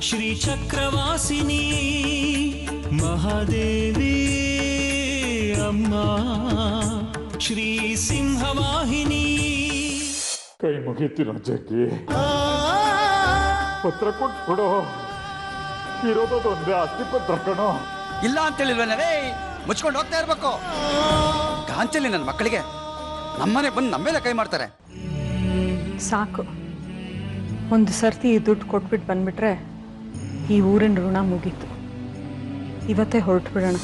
ಶ್ರೀಚಕ್ರವಾಸಿನಿ ಮಹಾದೇವಿ ಅಮ್ಮ ಶ್ರೀ ಸಿಂಹವಾಹಿನಿ ಕೈ ಮುಗಿತೀನೋ ಜಗ್ಗಿ ಪತ್ರ ಕೊಟ್ಬಿಡು ಇರೋದೊಂದೇ ಆಸ್ತಿ ಪತ್ರ ಕಣೋ ಇಲ್ಲ ಅಂತೇಳಿಲ್ವೇನವೇ ಮುಚ್ಕೊಂಡು ಹೋಗ್ತಾ ಇರ್ಬೇಕು ಗಾಂಚಲಿ ನನ್ನ ಮಕ್ಕಳಿಗೆ ನಮ್ಮನೆ ಬಂದು ನಮ್ಮೇಲೆ ಕೈ ಮಾಡ್ತಾರೆ ಸಾಕು ಒಂದು ಸರ್ತಿ ಈ ದುಡ್ಡು ಕೊಟ್ಬಿಟ್ಟು ಬಂದ್ಬಿಟ್ರೆ ಈ ಊರಿನ ಋಣ ಮುಗೀತು ಇವತ್ತೇ ಹೊರಟು ಬಿಡೋಣ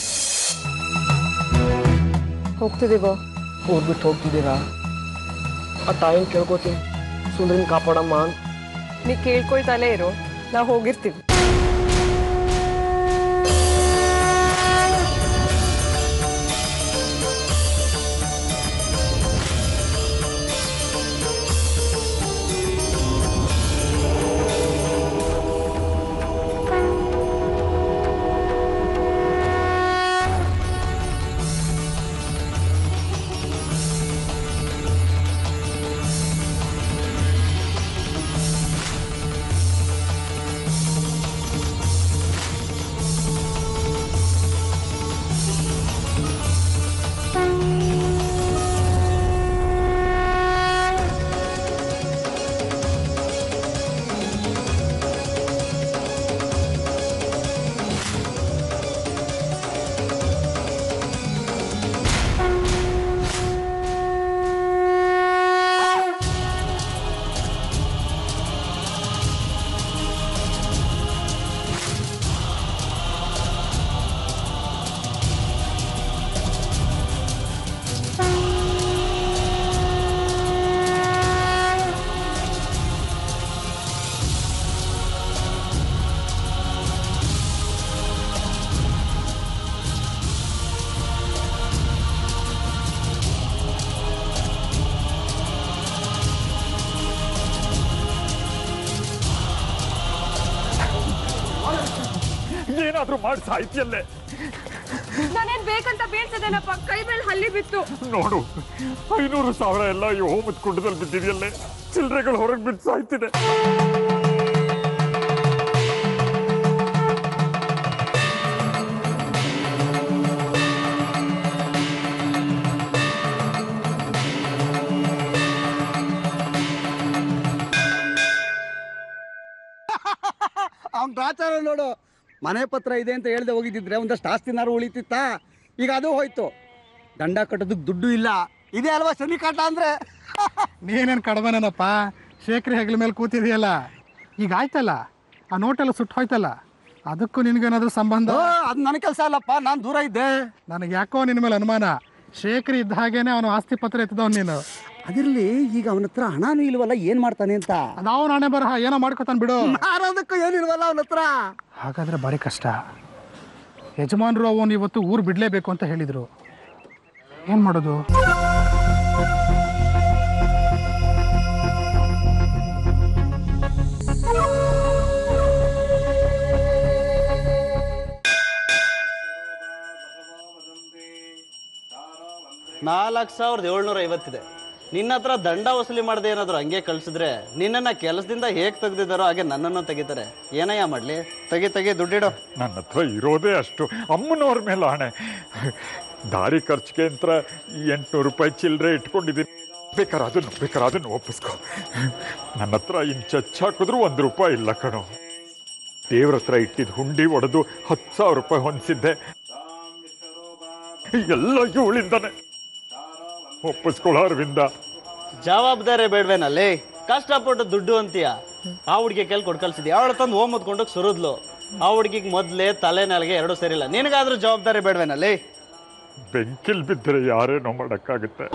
ಹೋಗ್ತಿದ್ದೀವೋ ಹೋಗ್ಬಿಟ್ಟು ಹೋಗ್ತಿದ್ದೀರಾ ಆ ತಾಯಿನ ಕೇಳ್ಕೊತೀನಿ ಸುಂದ್ರಿನ ಕಾಪಾಡಮ್ಮ ಅಂತ ನೀ ಕೇಳ್ಕೊಳ್ತಾಲೇ ಇರು ನಾವು ಹೋಗಿರ್ತೀವಿ ಏನಾದ್ರೂ ಮಾಡಿ ಸಾಹಿತ್ಯಲ್ಲೇ ನಾನೇನ್ ಬೇಕಂತ ಬೀಳ್ಸದೇನಪ್ಪ ಕೈ ಮೇಲೆ ಹಲ್ಲಿ ಬಿತ್ತು ನೋಡು ಐನೂರು ಸಾವಿರ ಎಲ್ಲ ಈ ಹೋಮದ ಕುಂಡದಲ್ಲಿ ಬಿದ್ದಿದೆಯಲ್ಲೇ ಚಿಲ್ಲರೆಗಳು ಹೊರಗೆ ಬಿದ್ದು ಸಾಯ್ತಿದೆ ಅವ್ನ ಗ್ರಾಚಾರ ನೋಡು ಮನೆ ಪತ್ರ ಇದೆ ಅಂತ ಹೇಳ್ದೆ ಹೋಗಿದ್ದಿದ್ರೆ ಒಂದಷ್ಟು ಆಸ್ತಿನಾರು ಉಳಿತಿತ್ತಾ ಈಗ ಅದು ಹೋಯ್ತು ದಂಡ ಕಟ್ಟೋದಕ್ಕೆ ದುಡ್ಡು ಇಲ್ಲ ಇದೇ ಅಲ್ವಾ ಶನಿ ಕಾಟ ಅಂದ್ರೆ ನೀನೇನು ಕಡಿಮೆನೇನಪ್ಪ ಶೇಖರಿ ಹೆಗ್ಲ ಮೇಲೆ ಕೂತಿದೆಯಲ್ಲ ಈಗ ಆಯ್ತಲ್ಲ ಆ ನೋಟೆಲ್ಲ ಸುಟ್ಟು ಹೋಯ್ತಲ್ಲ ಅದಕ್ಕೂ ನಿನಗೇನಾದ್ರೂ ಸಂಬಂಧ ಓ, ಅದು ನನ್ನ ಕೆಲಸ ಅಲ್ಲಪ್ಪ ನಾನು ದೂರ ಇದ್ದೆ ನನಗೆ ಯಾಕೋ ನಿನ್ನ ಮೇಲೆ ಅನುಮಾನ ಶೇಖರಿ ಇದ್ದ ಹಾಗೇನೆ ಅವನು ಆಸ್ತಿ ಪತ್ರ ಎತ್ತದವ್ ನೀನು ಅದಿರ್ಲಿ ಈಗ ಅವನ ಹತ್ರ ಹಣನೂ ಇಲ್ವಲ್ಲ ಏನ್ ಮಾಡ್ತಾನೆ ಅಂತ ಅದಾವ ನಾನೇ ಬರಹ ಏನೋ ಮಾಡ್ಕೊತಾನೆ ಬಿಡು ಮಾರೋದಕ್ಕೂ ಏನಿಲ್ವಲ್ಲ ಅವನ ಹತ್ರ ಹಾಗಾದ್ರೆ ಭಾರಿ ಕಷ್ಟ ಯಜಮಾನರು ಅವನು ಇವತ್ತು ಊರು ಬಿಡಲೇಬೇಕು ಅಂತ ಹೇಳಿದರು ಏನು ಮಾಡೋದು ನಾಲ್ಕು ಸಾವಿರದ ಏಳ್ನೂರ ಐವತ್ತಿದೆ ನಿನ್ನ ಹತ್ರ ದಂಡ ವಸೂಲಿ ಮಾಡದೆ ಏನಾದರೂ ಹಂಗೆ ಕಳ್ಸಿದ್ರೆ ನಿನ್ನನ್ನು ಕೆಲಸದಿಂದ ಹೇಗೆ ತೆಗ್ದಿದ್ದಾರೋ ಹಾಗೆ ನನ್ನನ್ನು ತೆಗಿತಾರೆ ಏನಯ್ಯ ಮಾಡಲಿ ತೆಗಿ ತೆಗಿ ದುಡ್ಡಿಡು ನನ್ನ ಹತ್ರ ಇರೋದೇ ಅಷ್ಟು ಅಮ್ಮನವ್ರ ಮೇಲೆ ಹಣೆ ದಾರಿ ಖರ್ಚಿಗೆ ಅಂತ ಎಂಟುನೂರು ರೂಪಾಯಿ ಚಿಲ್ಲರೆ ಇಟ್ಕೊಂಡಿದ್ದೀನಿ ಬೇಕಾರೆ ಅದನ್ನು ಬೇಕಾರೆ ಅದನ್ನು ಒಪ್ಪಿಸ್ಕೊ ನನ್ನ ಹತ್ರ ಇನ್ನು ಚಚ್ಚ ಹಾಕಿದ್ರು ಒಂದು ರೂಪಾಯಿ ಇಲ್ಲ ಕಣೋ ದೇವ್ರ ಹತ್ರ ಇಟ್ಟಿದ್ದು ಹುಂಡಿ ಒಡೆದು ಹತ್ತು ಸಾವಿರ ರೂಪಾಯಿ ಹೊಂದಿಸಿದ್ದೆ ಎಲ್ಲ ಇವಳಿಂದಾನೆ ಒಪ್ಪಿಸ್ಕೊಳ್ಳೋ ಅರವಿಂದ ಜವಾಬ್ದಾರಿ ಬೇಡವೇನಲ್ಲಿ ಕಷ್ಟಪಟ್ಟು ದುಡ್ಡು ಅಂತೀಯ ಆ ಹುಡುಗಿ ಕೈಲಿ ಕೊಟ್ಟು ಕಳ್ಸಿದ್ಯ ಅವಳ ತಂದು ಹೋಮ್ ಹೊತ್ಕೊಂಡೋಗಿ ಸುರಿದ್ಲು ಆ ಹುಡುಗಿಗೆ ಮೊದಲೇ ತಲೆ ನೆಲಗೆ ಎರಡು ಸೇರಿಲ್ಲ ನಿನಗಾದ್ರೂ ಜವಾಬ್ದಾರಿ ಬೇಡವೇನಲ್ಲಿ ಬೆಂಕಿಲ್ ಬಿದ್ದರೆ ಯಾರೇನೋ ಮಾಡಕ್ಕಾಗುತ್ತೆ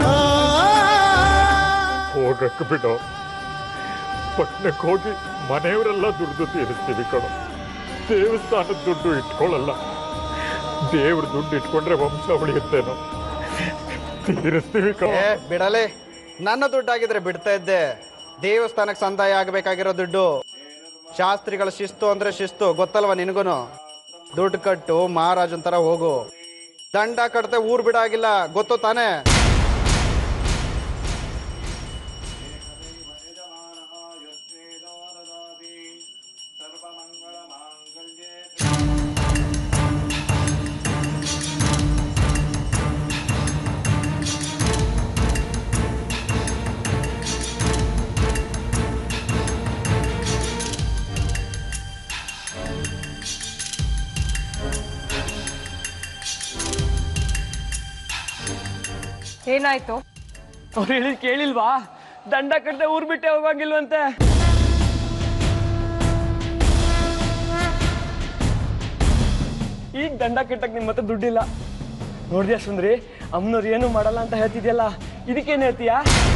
ಹೋಗಕ್ಕೆ ಬಿಡು ಪಟ್ಟಣಕ್ಕೆ ಹೋಗಿ ಮನೆಯವರೆಲ್ಲ ದುಡ್ಡು ತೀರಿಸ್ತೀವಿ ಕಣೋ ದೇವಸ್ಥಾನದ ದುಡ್ಡು ಇಟ್ಕೊಳ್ಳಲ್ಲ ದೇವ್ರ ದುಡ್ಡು ಇಟ್ಕೊಂಡ್ರೆ ವಂಶ ಉಳಿಯುತ್ತೇನೋ ತೀರಿಸ್ತೀವಿ ಕಣೋ ಏ ಬಿಡಲೇ ನನ್ನ ದುಡ್ಡಾಗಿದ್ರೆ ಬಿಡ್ತಾ ಇದ್ದೆ ದೇವಸ್ಥಾನಕ್ಕೆ ಸಂದಾಯ ಆಗಬೇಕಾಗಿರೋ ದುಡ್ಡು ಶಾಸ್ತ್ರಿಗಳ ಶಿಸ್ತು ಅಂದ್ರೆ ಶಿಸ್ತು ಗೊತ್ತಲ್ವಾ ನಿನಗೂನು ದುಡ್ಡು ಕಟ್ಟು ಮಹಾರಾಜನ್ ತರ ಹೋಗು ದಂಡ ಕಟ್ತೆ ಊರ್ ಬಿಡಾಗಿಲ್ಲ ಗೊತ್ತು ತಾನೇ ಏನಾಯ್ತು ಅವ್ರು ಹೇಳಿದ್ ಕೇಳಿಲ್ವಾ ದಂಡ ಕಟ್ಟದೆ ಊರ್ ಬಿಟ್ಟೆ ಹೋಗಂಗಿಲ್ವಂತೆ ಈಗ ದಂಡ ಕಟ್ಟಕ್ ನಿಮ್ ಹತ್ರ ದುಡ್ಡಿಲ್ಲ ನೋಡ್ದ್ಯಾ ಸುಂದ್ರಿ ಅಮ್ಮನವ್ರು ಏನು ಮಾಡಲ್ಲ ಅಂತ ಹೇಳ್ತಿದ್ಯಲ್ಲ ಇದಕ್ಕೇನ್ ಹೇಳ್ತೀಯಾ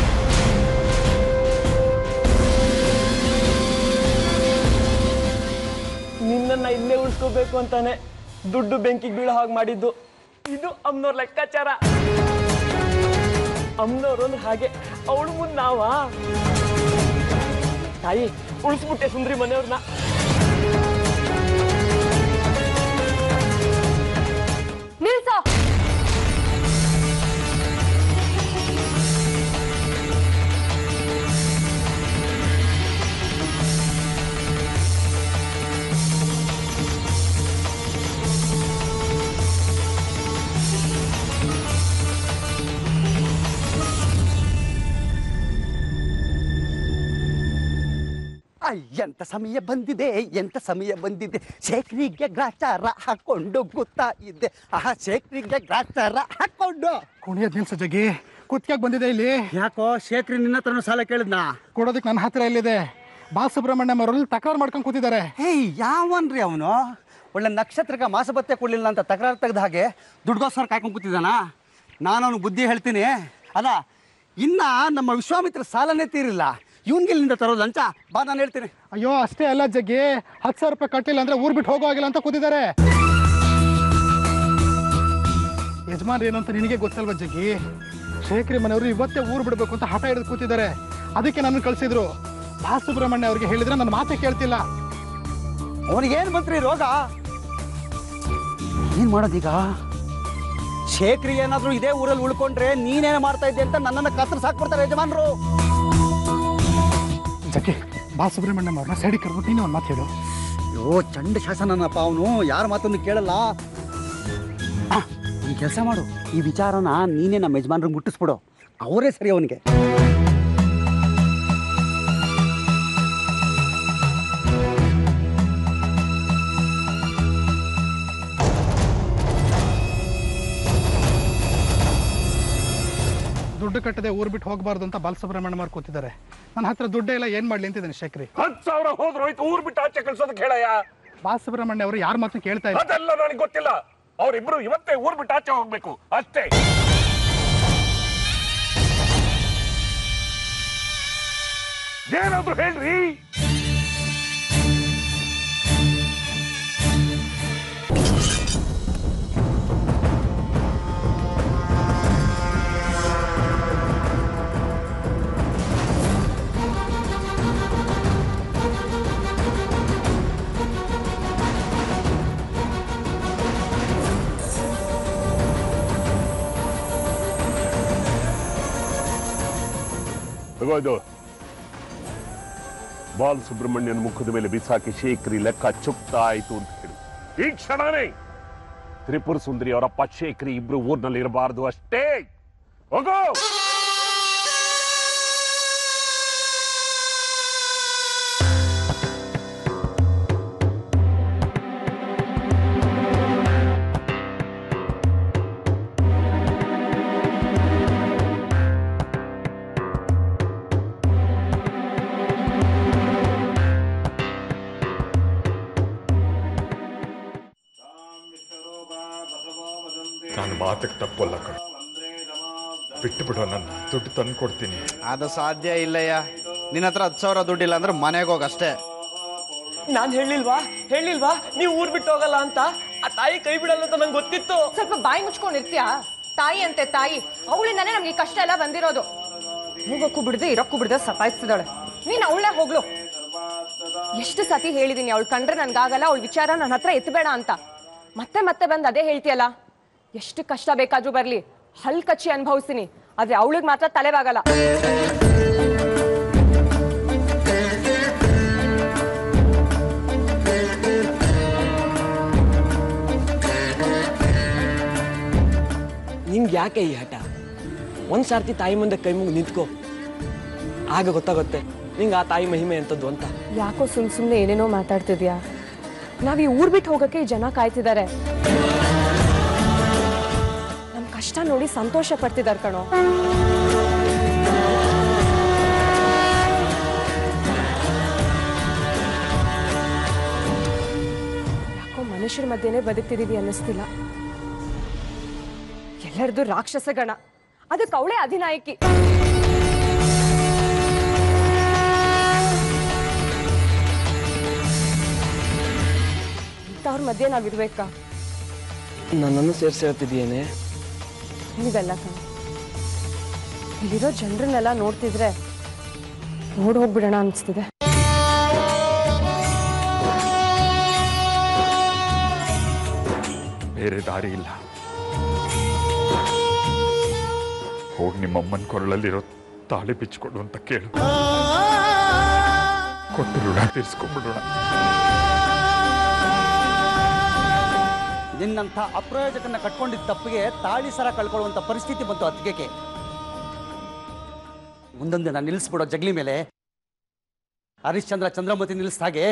ನಿನ್ನನ್ನ ಇಲ್ಲೇ ಉಳ್ಸ್ಕೋಬೇಕು ಅಂತಾನೆ ದುಡ್ಡು ಬೆಂಕಿಗೆ ಬೀಳೋ ಹಾಗೆ ಮಾಡಿದ್ದು ಇದು ಅಮ್ಮನವ್ರ ಲೆಕ್ಕಾಚಾರ ಅಮ್ಮನವ್ರು ಅಂದ್ರೆ ಹಾಗೆ ಅವಳು ಮುಂದೆ ನಾವಾ ತಾಯಿ ಉಳಿಸ್ಬಿಟ್ಟೆ ಸುಂದ್ರಿ ಮನೆಯವ್ರನ್ನ ನಿಲ್ಸೋ ಅಯ್ಯ, ಎಂತ ಸಮಯ ಬಂದಿದೆ ಎಂತ ಸಮಯ ಬಂದಿದೆ ಶೇಖರಿಗೆ ಗ್ರಾಚಾರ ಹಾಕೊಂಡು ಗೊತ್ತಾ ಇದ್ದೆ ಆಹಾ ಶೇಖರಿಗೆ ಗ್ರಾಚಾರ ಹಾಕೊಂಡು ಕುಣಿಯೋದ್ ನಿಲ್ಸ ಜಗ್ಗಿ ಕುತ್ತಿಗೆ ಬಂದಿದೆ ಇಲ್ಲಿ ಯಾಕೋ ಶೇಖರಿ ನಿನ್ನ ಹತ್ರನೂ ಸಾಲ ಕೇಳಿದ್ನಾ ಕೊಡೋದಕ್ಕೆ ನನ್ನ ಹತ್ರ ಎಲ್ಲಿದೆ ಬಾಲಸುಬ್ರಹ್ಮಣ್ಯಂ ಅವರಲ್ಲಿ ತಕರಾರು ಮಾಡ್ಕೊಂಡು ಕೂತಿದ್ದಾರೆ ಹೇಯ್ ಯಾವನ್ರಿ ಅವನು ಒಳ್ಳೆ ನಕ್ಷತ್ರಕ್ಕೆ ಮಾಸಭತ್ಯ ಕೊಡಲಿಲ್ಲ ಅಂತ ತಕರಾರು ತೆಗೆದ ಹಾಗೆ ದುಡ್ಗೋಸ್ಕರ ಕಾಯ್ಕೊಂಡು ಕೂತಿದ್ದಾನ ನಾನು ಅವನು ಬುದ್ಧಿ ಹೇಳ್ತೀನಿ ಅಲ್ಲ ಇನ್ನ ನಮ್ಮ ವಿಶ್ವಾಮಿತ್ರ ಸಾಲನೇ ತೀರಿಲ್ಲ ಇವನ್ಗಿಲ್ಲಿಂದ ತರೋದು ಲಂಚ ಬಾ ನಾನು ಹೇಳ್ತೀನಿ ಅಯ್ಯೋ ಅಷ್ಟೇ ಅಲ್ಲ ಜಗ್ಗಿ ಹತ್ತು ಸಾವಿರ ರೂಪಾಯಿ ಕಟ್ಟಿಲ್ಲ ಅಂದ್ರೆ ಊರ್ ಬಿಟ್ಟು ಹೋಗೋ ಆಗಿಲ್ಲ ಅಂತ ಕೂತಿದ್ದಾರೆ ಯಜಮಾನ್ರು ಏನು ಅಂತ ನಿನಗೆ ಗೊತ್ತಲ್ವ ಜಗ್ಗಿ ಶೇಖರಿ ಮನೆಯವರು ಇವತ್ತೇ ಊರು ಬಿಡಬೇಕು ಅಂತ ಹಠ ಹಿಡಿದು ಕೂತಿದ್ದಾರೆ ಅದಕ್ಕೆ ನನ್ನ ಕಳಿಸಿದ್ರು ಬಾಲಸುಬ್ರಹ್ಮಣ್ಯ ಅವ್ರಿಗೆ ಹೇಳಿದ್ರೆ ನನ್ನ ಮಾತೇ ಕೇಳ್ತಿಲ್ಲ ಅವನಿಗೇನು ಬಂತ್ರಿ ರೋಗ ಏನು ಮಾಡೋದೀಗ ಶೇಖರಿ ಏನಾದರೂ ಇದೇ ಊರಲ್ಲಿ ಉಳ್ಕೊಂಡ್ರೆ ನೀನೇನು ಮಾಡ್ತಾ ಇದ್ದೆ ಅಂತ ನನ್ನನ್ನು ಕತ್ರ ಸಾಕ್ಬಿಡ್ತಾರೆ ಯಜಮಾನ್ರು ಜಗ್ಗಿ ಬಾಲಸುಬ್ರಹ್ಮಣ್ಯಂ ಅವ್ರನ್ನ ಸೈಡಿಗೆ ಕರ್ಬಿಟ್ಟು ನೀನು ಒಂದು ಮಾತು ಹೇಳು ಅಯ್ಯೋ ಚಂಡ ಶಾಸನನಪ್ಪ ಅವನು ಯಾರ ಮಾತನ್ನು ಕೇಳಲ್ಲ ಒಂದು ಕೆಲಸ ಮಾಡು ಈ ವಿಚಾರನ ನೀನೇ ನಮ್ಮ ಯಜಮಾನ್ರಿಗೆ ಮುಟ್ಟಿಸ್ಬಿಡು ಅವರೇ ಸರಿ ಅವನಿಗೆ ದುಡ್ಡು ಕಟ್ಟದೆ ಊರು ಬಿಟ್ಟು ಹೋಗಬಾರ್ದು ಅಂತ ಬಾಲಸುಬ್ರಹ್ಮಣ್ಯಂ ಅವ್ರು ಕೂತಿದ್ದಾರೆ ನನ್ನ ಹತ್ರ ದುಡ್ಡೇ ಇಲ್ಲ ಏನು ಮಾಡಲಿ ಅಂತಿದ್ದಾನೆ ಶೇಖರಿ ಹತ್ತು ಸಾವಿರ ಹೋದ್ರು ಹೋಯ್ತು ಊರ್ ಬಿಟ್ಟು ಆಚೆ ಕಳ್ಸೋದಕ್ಕೆ ಹೇಳಯ್ಯ ಬಾಲಸುಬ್ರಹ್ಮಣ್ಯ ಅವರು ಯಾರ ಮಾತನ್ನು ಕೇಳ್ತಾ ಇಲ್ಲ ಅದೆಲ್ಲ ನನಗೆ ಗೊತ್ತಿಲ್ಲ ಅವ್ರಿಬ್ರು ಇವತ್ತೇ ಊರ್ ಬಿಟ್ಟು ಆಚೆ ಹೋಗ್ಬೇಕು ಅಷ್ಟೇ ಏನಾದ್ರು ಹೇಳ್ರಿ ತಗೋದು ಬಾಲ್ ಸುಬ್ರಹ್ಮಣ್ಯನ ಮುಖದ ಮೇಲೆ ಬಿಸಾಕಿ ಶೇಖರಿ ಲೆಕ್ಕ ಚುಕ್ತಾ ಆಯ್ತು ಅಂತ ಹೇಳಿ ಈ ಕ್ಷಣನೇ ತ್ರಿಪುರ ಸುಂದರಿ ಅವರಪ್ಪ ಶೇಖರಿ ಇಬ್ರು ಊರ್ನಲ್ಲಿ ಇರಬಾರ್ದು ಅಷ್ಟೇ ಹೋಗೋ ನಾನು ಮಾತಕ್ಕೆ ತಪ್ಪಲ್ಲ ಕಣ ಬಿಟ್ಟು ಬಿಡೋ ನನ್ನ ದುಡ್ಡು ತಂದು ಕೊಡ್ತೀನಿ ಅದು ಸಾಧ್ಯ ಇಲ್ಲಯ್ಯ ನಿನ್ನ ಹತ್ರ ಹತ್ತು ಸಾವಿರ ದುಡ್ಡಿಲ್ಲ ಅಂದ್ರೆ ಮನೆಗೆ ಹೋಗಷ್ಟೇ ನಾನ್ ಹೇಳಿಲ್ವಾ ಹೇಳಿಲ್ವಾ ನೀವು ಊರ್ ಬಿಟ್ಟು ಹೋಗಲ್ಲ ಅಂತ ಆ ತಾಯಿ ಕೈ ಬಿಡಲ್ಲ ಅಂತ ನಂಗೆ ಗೊತ್ತಿತ್ತು ಸ್ವಲ್ಪ ಬಾಯಿ ಮುಚ್ಕೊಂಡಿರ್ತೀಯಾ ತಾಯಿ ಅಂತೆ ತಾಯಿ ಅವಳಿಂದಾನೇ ನಮ್ಗೆ ಈ ಕಷ್ಟ ಎಲ್ಲ ಬಂದಿರೋದು ಹೋಗಕ್ಕೂ ಬಿಡದೆ ಇರಕ್ಕೂ ಬಿಡದೆ ಸತಾಯಿಸ್ತಿದ್ದಾಳೆ ನೀನ್ ಅವಳೇ ಹೋಗ್ಲು ಎಷ್ಟು ಸತಿ ಹೇಳಿದೀನಿ ಅವಳು ಕಂಡ್ರೆ ನನ್ಗಾಗಲ್ಲ ಅವಳ ವಿಚಾರ ನನ್ನ ಹತ್ರ ಎತ್ತಬೇಡ ಅಂತ ಮತ್ತೆ ಮತ್ತೆ ಬಂದು ಅದೇ ಹೇಳ್ತೀಯಲ್ಲ ಎಷ್ಟು ಕಷ್ಟ ಬೇಕಾದ್ರೂ ಬರ್ಲಿ ಹಲ್ ಕಚ್ಚಿ ಅನುಭವಿಸ್ತೀನಿ ಆದ್ರೆ ಅವಳಿಗೆ ಮಾತ್ರ ತಲೆಬಾಗಲ್ಲ ನಿಂಗೆ ಯಾಕೆ ಈ ಹಠ ಒಂದ್ ಸಾರ್ತಿ ತಾಯಿ ಮುಂದೆ ಕೈ ಮುಗಿ ನಿಂತ್ಕೋ ಆಗ ಗೊತ್ತಾಗುತ್ತೆ ನಿಂಗೆ ಆ ತಾಯಿ ಮಹಿಮೆ ಎಂತದ್ದು ಅಂತ ಯಾಕೋ ಸುಮ್ ಸುಮ್ನೆ ಏನೇನೋ ಮಾತಾಡ್ತಿದ್ಯಾ ನಾವ್ ಈ ಊರ್ ಬಿಟ್ಟು ಹೋಗಕ್ಕೆ ಈ ಜನ ಕಾಯ್ತಿದ್ದಾರೆ ನಮ್ ಕಷ್ಟ ಕಷ್ಟ ನೋಡಿ ಸಂತೋಷ ಪಡ್ತಿದಾರ್ ಕಣೋ ಯಾಕೋ ಮನುಷ್ಯರ ಮಧ್ಯೆನೇ ಬದುಕ್ತಿದೀವಿ ಅನ್ನಿಸ್ತಿಲ್ಲ ಎಲ್ಲರದು ರಾಕ್ಷಸ ಗಣ ಅದಕ್ಕೆ ಅವಳೇ ಅಧಿನಾಯಕಿ ಇಂಥವ್ರ ಮಧ್ಯೆ ನಾವಿರ್ಬೇಕಾ ನನ್ನನ್ನು ಸೇರಿಸಿ ಹೇಳ್ತಿದ್ದೀಯೇನೆ ನೀವೆಲ್ಲ ಕಣ ಇಲ್ಲಿರೋ ಜನರನ್ನೆಲ್ಲ ನೋಡ್ತಿದ್ರೆ ನೋಡ್ ಹೋಗ್ಬಿಡೋಣ ಅನಿಸ್ತಿದೆ ಬೇರೆ ದಾರಿ ಇಲ್ಲ ಹೋಗಿ ನಿಮ್ಮಮ್ಮನ ಕೊರಳಲ್ಲಿರೋ ತಾಳಿ ಬಿಚ್ಚಿಕೊಡು ಅಂತ ಕೇಳು ಕೊಟ್ಟು ಋಣ ತೀರಿಸ್ಕೊಂಡ್ಬಿಡೋಣ ನಿನ್ನಂಥ ಅಪ್ರಯೋಜಕನ ಕಟ್ಕೊಂಡಿದ್ದ ತಪ್ಪಿಗೆ ತಾಳಿ ಸರ ಕಳ್ಕೊಳ್ಳುವಂಥ ಪರಿಸ್ಥಿತಿ ಬಂತು ಅತ್ತಿಗೆಗೆ ಮುಂದೊಂದು ನಾನು ನಿಲ್ಲಿಸ್ಬಿಡೋ ಜಗ್ಲಿ ಮೇಲೆ ಹರಿಶ್ಚಂದ್ರ ಚಂದ್ರಮತಿ ನಿಲ್ಲಿಸಿದ ಹಾಗೆ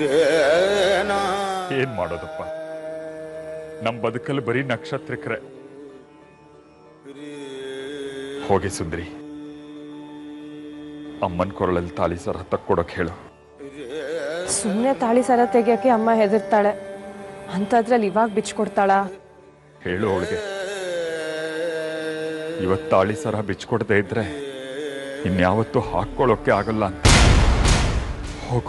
ಏನ್ ಮಾಡೋದಪ್ಪ ನಮ್ ಬದುಕಲ್ಲಿ ಬರೀ ನಕ್ಷತ್ರಕ್ಕರೆ ಹೋಗಿ ಸುಂದ್ರಿ ಅಮ್ಮನ ಕೊರಳಲ್ಲಿ ತಾಳಿ ಸರ ತಕ್ಕೊಡಕ್ ಹೇಳು ಸುಮ್ಮನೆ ತಾಳಿ ಸರ ತೆಗಿಯೋಕೆ ಅಮ್ಮ ಹೆದರ್ತಾಳೆ ಅಂಥದ್ರಲ್ಲಿ ಇವಾಗ ಬಿಚ್ಕೊಡ್ತಾಳ ಹೇಳು ಅವಳಿಗೆ ಇವತ್ತು ತಾಳಿ ಸರ ಬಿಚ್ಕೊಡದೆ ಇದ್ರೆ ಇನ್ಯಾವತ್ತೂ ಹಾಕೊಳ್ಳೋಕೆ ಆಗಲ್ಲ ಅಂತ ಹೋಗು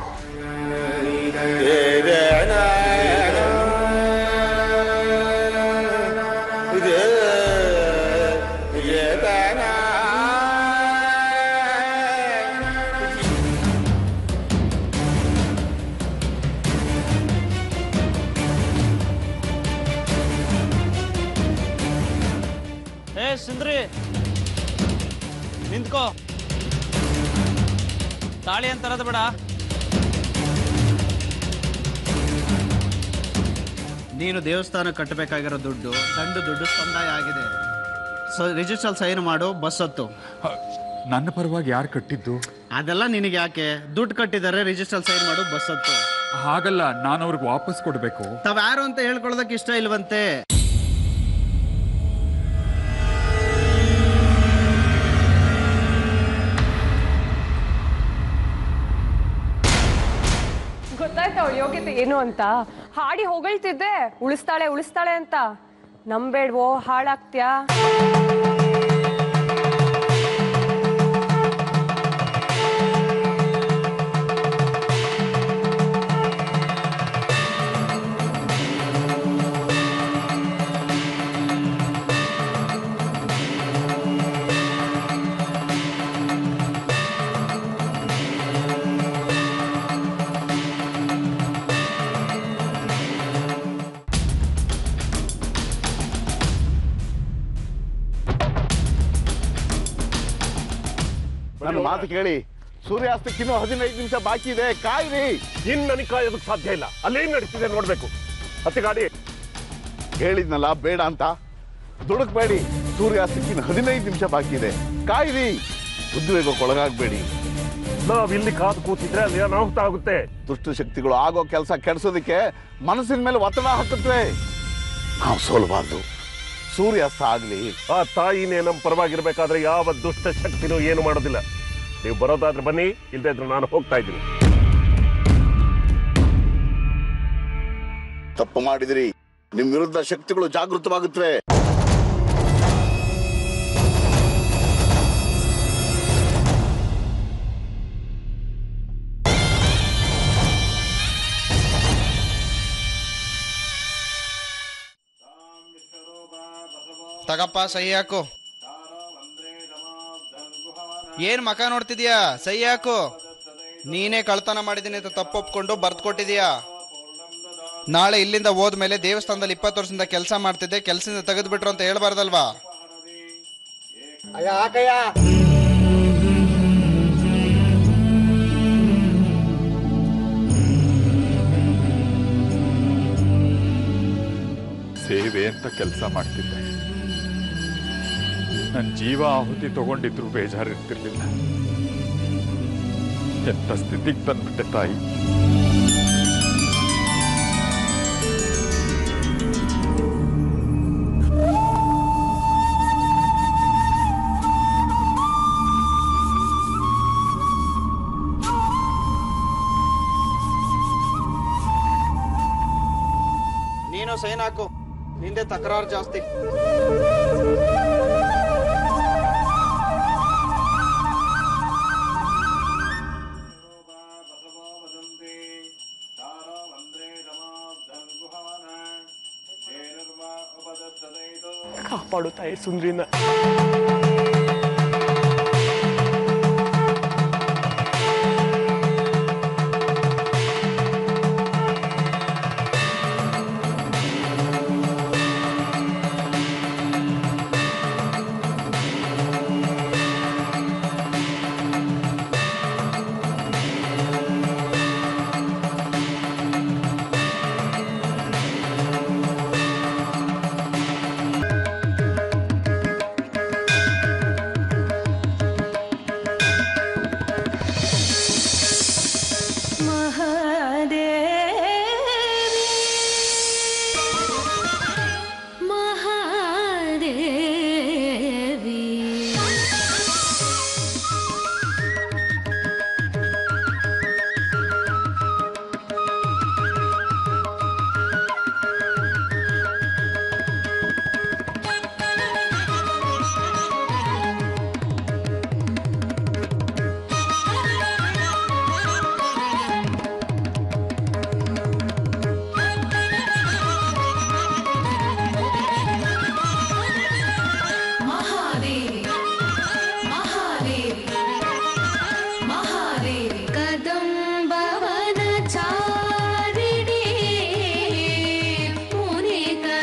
ಏ ಸುಂದ್ರಿ ನಿಂತ್ಕೋ ತಾಳಿ ಅಂತ ತರೋದು ಬೇಡ ನೀನು ದೇವಸ್ಥಾನ ಕಟ್ಟಬೇಕಾಗಿರೋ ದುಡ್ಡು ದಂಡು ದುಡ್ಡು ಸಂದಾಯ ಆಗಿದೆ ಸೊ ರಿಜಿಸ್ಟರ್ ಸೈನ್ ಮಾಡು ಬಸ್ ಹತ್ತು ಹ, ನನ್ನ ಪರವಾಗಿ ಯಾರು ಕಟ್ಟಿದ್ದು ಅದೆಲ್ಲ ನಿನಗೆ ಯಾಕೆ ದುಡ್ಡು ಕಟ್ಟಿದ್ದಾರೆ ರಿಜಿಸ್ಟರ್ ಸೈನ್ ಮಾಡು ಬಸ್ ಹತ್ತು ಹಾಗಲ್ಲ ನಾನು ಅವ್ರಿಗೆ ವಾಪಸ್ ಕೊಡಬೇಕು ತಾವ್ ಯಾರು ಅಂತ ಹೇಳ್ಕೊಳ್ಳೋದಕ್ಕೆ ಇಷ್ಟ ಇಲ್ವಂತೆ ಗೊತ್ತಾಯ್ತಾ ಅವಳ ಯೋಗ್ಯತೆ ಏನು ಅಂತ ಹಾಡಿ ಹೊಗಳ್ತಿದ್ದೆ ಉಳಿಸ್ತಾಳೆ ಉಳಿಸ್ತಾಳೆ ಅಂತ ನಂಬೇಡ್ವೋ ಹಾಳಾಗ್ತ್ಯಾ ನನ್ನ ಮಾತು ಕೇಳಿ ಸೂರ್ಯಾಸ್ತಕ್ಕಿನ್ನೂ ಹದಿನೈದು ನಿಮಿಷ ಬಾಕಿ ಇದೆ ಕಾಯಿರಿ ಇನ್ನು ನನಗೆ ಕಾಯೋದಕ್ಕೆ ಸಾಧ್ಯ ಇಲ್ಲ ಅಲ್ಲೇನ್ ನಡೀತಿದೆ ನೋಡ್ಬೇಕು ಹತ್ತಿ ಗಾಡಿ ಹೇಳಿದ್ನಲ್ಲ ಬೇಡ ಅಂತ ದುಡುಕ್ಬೇಡಿ ಸೂರ್ಯಾಸ್ತಕ್ಕಿನ್ನು ಹದಿನೈದು ನಿಮಿಷ ಬಾಕಿ ಇದೆ ಕಾಯಿರಿ ಉದ್ವೇಗಕ್ಕೆ ಒಳಗಾಗಬೇಡಿ ನಾವ್ ಇಲ್ಲಿ ಕಾದು ಕೂತಿದ್ರೆ ಅಲ್ಲಿ ಅನಾಹುತ ಆಗುತ್ತೆ ದುಷ್ಟ ಶಕ್ತಿಗಳು ಆಗೋ ಕೆಲಸ ಕೆಡಿಸೋದಕ್ಕೆ ಮನಸ್ಸಿನ ಮೇಲೆ ಒತ್ತಡ ಹಾಕುತ್ತವೆ ನಾವು ಸೋಲಬಾರ್ದು ಸೂರ್ಯಾಸ್ತ ಆಗ್ಲಿ ಆ ತಾಯಿನೇ ನಮ್ಮ ಪರವಾಗಿರ್ಬೇಕಾದ್ರೆ ಯಾವ ದುಷ್ಟ ಶಕ್ತಿನೂ ಏನು ಮಾಡೋದಿಲ್ಲ ನೀವು ಬರೋದಾದ್ರೆ ಬನ್ನಿ ಇಲ್ಲದೆ ಇದ್ರೆ ನಾನು ಹೋಗ್ತಾ ಇದ್ದೀನಿ ತಪ್ಪು ಮಾಡಿದಿರಿ ನಿಮ್ ವಿರುದ್ಧ ಶಕ್ತಿಗಳು ಜಾಗೃತವಾಗುತ್ತವೆ ತಗಪ್ಪ ಸಹಿ ಹಾಕು ಏನ್ ಮಕ ನೋಡ್ತಿದ್ಯಾ ಸಹಿ ಹಾಕು ನೀನೇ ಕಳ್ತನ ಮಾಡಿದ್ದೀನಿ ಅಂತ ತಪ್ಪು ಒಪ್ಕೊಂಡು ಬರ್ದು ಕೊಟ್ಟಿದ್ಯಾ ನಾಳೆ ಇಲ್ಲಿಂದ ಹೋದ್ಮೇಲೆ ದೇವಸ್ಥಾನದಲ್ಲಿ ಇಪ್ಪತ್ತು ವರ್ಷದಿಂದ ಕೆಲಸ ಮಾಡ್ತಿದ್ದೆ ಕೆಲಸದಿಂದ ತೆಗೆದ್ಬಿಟ್ರು ಅಂತ ಹೇಳ್ಬಾರ್ದಲ್ವಾ ಅಯ್ಯ ಹಾಕಯ್ಯ ಸೇವೆ ಅಂತ ಕೆಲಸ ಮಾಡ್ತಿದ್ದೆ ನನ್ನ ಜೀವ ಆಹುತಿ ತಗೊಂಡಿದ್ರು ಬೇಜಾರಿರ್ತಿರ್ಲಿಲ್ಲ ಎಂಥ ಸ್ಥಿತಿಗೆ ತಂದ್ಬಿಟ್ಟೆ ತಾಯಿ ಸೈನ್ ಹಾಕು ನಿಂದೆ ತಕರಾರು ಜಾಸ್ತಿ ಕಾಪಾಡು ತಾಯಿ ಸುಂದ್ರಿನ ಮಹಾದೇವಿ ಮಹಾದೇವಿ ಮಹಾದೇವಿ ಕದಂಬವನ ಚಾರಿಣಿ ಮುನಿ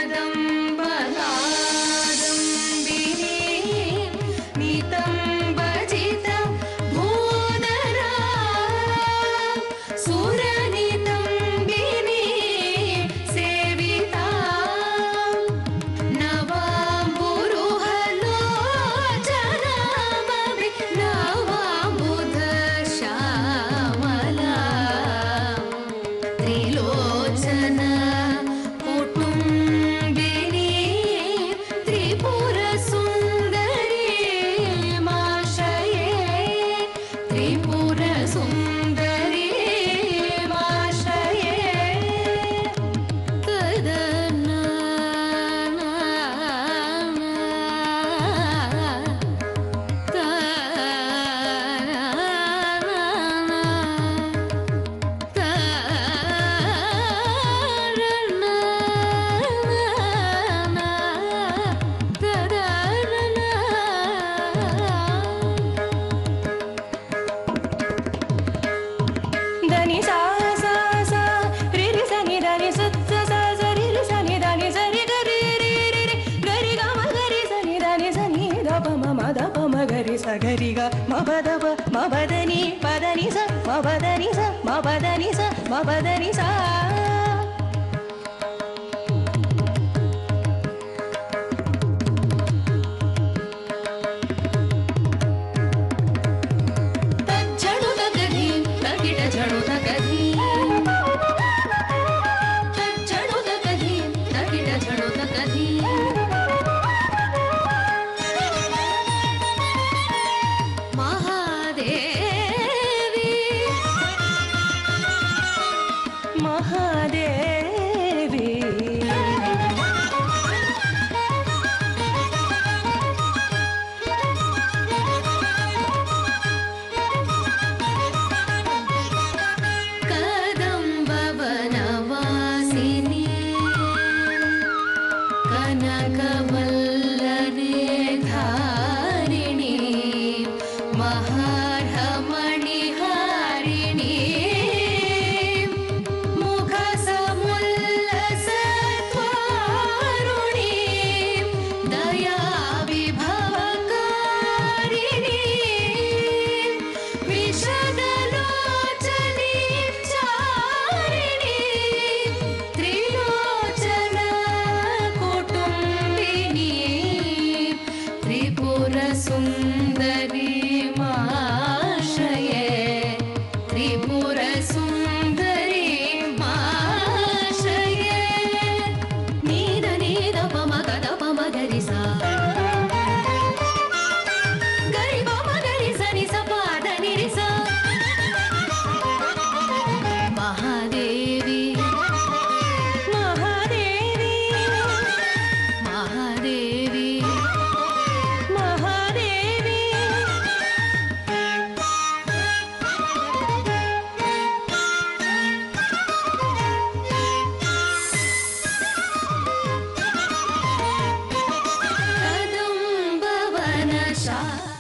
ಕದಂಬಲಾದಂಬಿನಿ ನಿತಂಬಜಿತ ಭೂನರ ಸುರನಿತಂಬಿನಿ ಸೇವಿತಾ नवाम्बुरुहलोचनामभि नवाम्बुध श्यामला त्रिलोचन कुटुम्बिनी त्रिपुरसुन्दरी माशये त्रिपुरसुन्दरी माशये దని సా సా సా రి రి స ని ద ని స స స స రి రి స ని ద ని స రి గ రి రి రి రి గ రి గ మ గ రి స ని ద ని స ని ద ప మ మ ద ప మ గ రి స గ రి గ మ ప ద ప మ ప ద ని ప ద ని స మ ప ద ని స మ ప ద ని స మ ప ద ని స ತಜ್ಜಡು ತಗದಿ ತಗಿಡ ಜಡು ತಗದಿ ತಜ್ಜಡು ತಗದಿ ತಗಿಡ ಜಡು ತಗದಿ ಮಹಾದೇವಿ ಮಹಾದೇವಿ ಕದಂಬವನವಾಸಿನಿ ಕನಕವಲ್ಲನೆ ಧಾರಿಣಿ ಮಹಾರ್ಹಮಣಿ ಹಾರಿಣಿ ಮುಖ ಸಮುದ್ರ ಶಾ